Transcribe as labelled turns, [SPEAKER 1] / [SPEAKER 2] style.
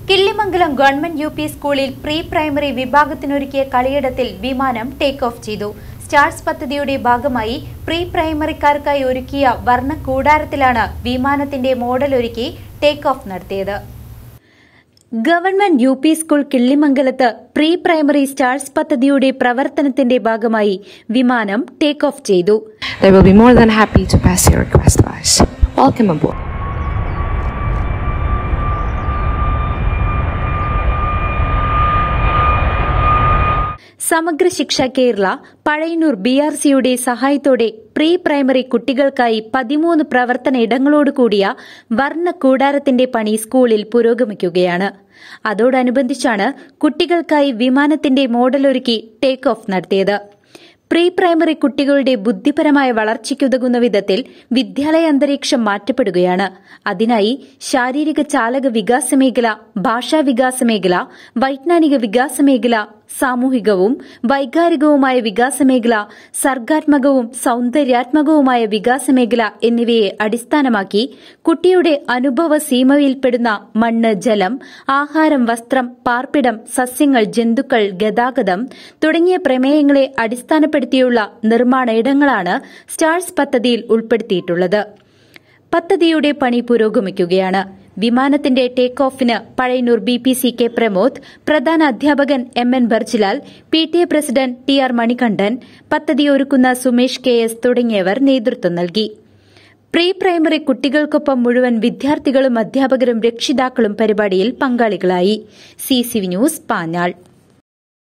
[SPEAKER 1] Killimangalam government U P സ്കൂളിൽ pre primary വിഭാഗത്തിനൊരുക്കിയ കളിയിടത്തിൽ വിമാനം ടേക്ക് ഓഫ് ചെയ്തു സ്റ്റാർസ് പദ്ധതിയുടെ ഭാഗമായി പ്രീ പ്രൈമറിക്കാർക്കായി ഒരുക്കിയ വർണ്ണ കൂടാരത്തിലാണ് വിമാനത്തിന്റെ മോഡൽ ഒരുക്കി ടേക്ക് ഓഫ് നടത്തിയത് ഗവൺമെന്റ് യു പി സ്കൂൾ കിള്ളിമംഗലത്ത് പ്രീ പ്രൈമറി സ്റ്റാർസ് പദ്ധതിയുടെ പ്രവർത്തനത്തിന്റെ ഭാഗമായി വിമാനം ടേക്ക് ഓഫ് ചെയ്തു
[SPEAKER 2] They will be more than happy to pass your request to us. Welcome aboard.
[SPEAKER 1] സമഗ്ര ശിക്ഷ കേരള പഴയന്നൂർ ബി ആർ സിയുടെ സഹായത്തോടെ പ്രീ പ്രൈമറി കുട്ടികൾക്കായി പതിമൂന്ന് പ്രവർത്തന ഇടങ്ങളോട് കൂടിയ വർണ്ണ കൂടാരത്തിന്റെ പണി സ്കൂളിൽ പുരോഗമിക്കുകയാണ് അതോടനുബന്ധിച്ചാണ് കുട്ടികൾക്കായി വിമാനത്തിന്റെ മോഡലൊരുക്കി ടേക്ക് ഓഫ് നടത്തിയത് പ്രീ പ്രൈമറി കുട്ടികളുടെ ബുദ്ധിപരമായ വളർച്ചയ്ക്കുതകുന്ന വിധത്തിൽ വിദ്യാലയ അന്തരീക്ഷം മാറ്റപ്പെടുകയാണ് അതിനായി ശാരീരിക ചാലക വികാസ മേഖല ഭാഷാ വികാസ മേഖല വൈജ്ഞാനിക വികാസ മേഖല സാമൂഹികവും വൈകാരികവുമായ വികാസ മേഖല സർഗാത്മകവും സൌന്ദര്യാത്മകവുമായ വികാസ മേഖല എന്നിവയെ അടിസ്ഥാനമാക്കി കുട്ടിയുടെ അനുഭവ സീമയിൽപ്പെടുന്ന മണ്ണ് ജലം ആഹാരം വസ്ത്രം പാർപ്പിടം സസ്യങ്ങൾ ജന്തുക്കൾ ഗതാഗതം തുടങ്ങിയ പ്രമേയങ്ങളെ അടിസ്ഥാനപ്പെടുത്തിയുള്ള നിർമ്മാണ ഇടങ്ങളാണ് സ്റ്റാർസ് പദ്ധതിയിൽ ഉൾപ്പെടുത്തിയിട്ടുള്ളത് പദ്ധതിയുടെ പണി പുരോഗമിക്കുകയാണ് വിമാനത്തിന്റെ ടേക്ക് ഓഫിന് Pazhayannur B P C K Pramod പ്രധാന അധ്യാപകൻ M N Barjilal P T A president T R Manikandan പദ്ധതി ഒരുക്കുന്ന സുമേഷ് കെ എസ് തുടങ്ങിയവർ നേതൃത്വം നൽകി പ്രീ പ്രൈമറി കുട്ടികൾക്കൊപ്പം മുഴുവൻ വിദ്യാർത്ഥികളും അധ്യാപകരും രക്ഷിതാക്കളും പരിപാടിയിൽ പങ്കാളികളായി C C V news Panjal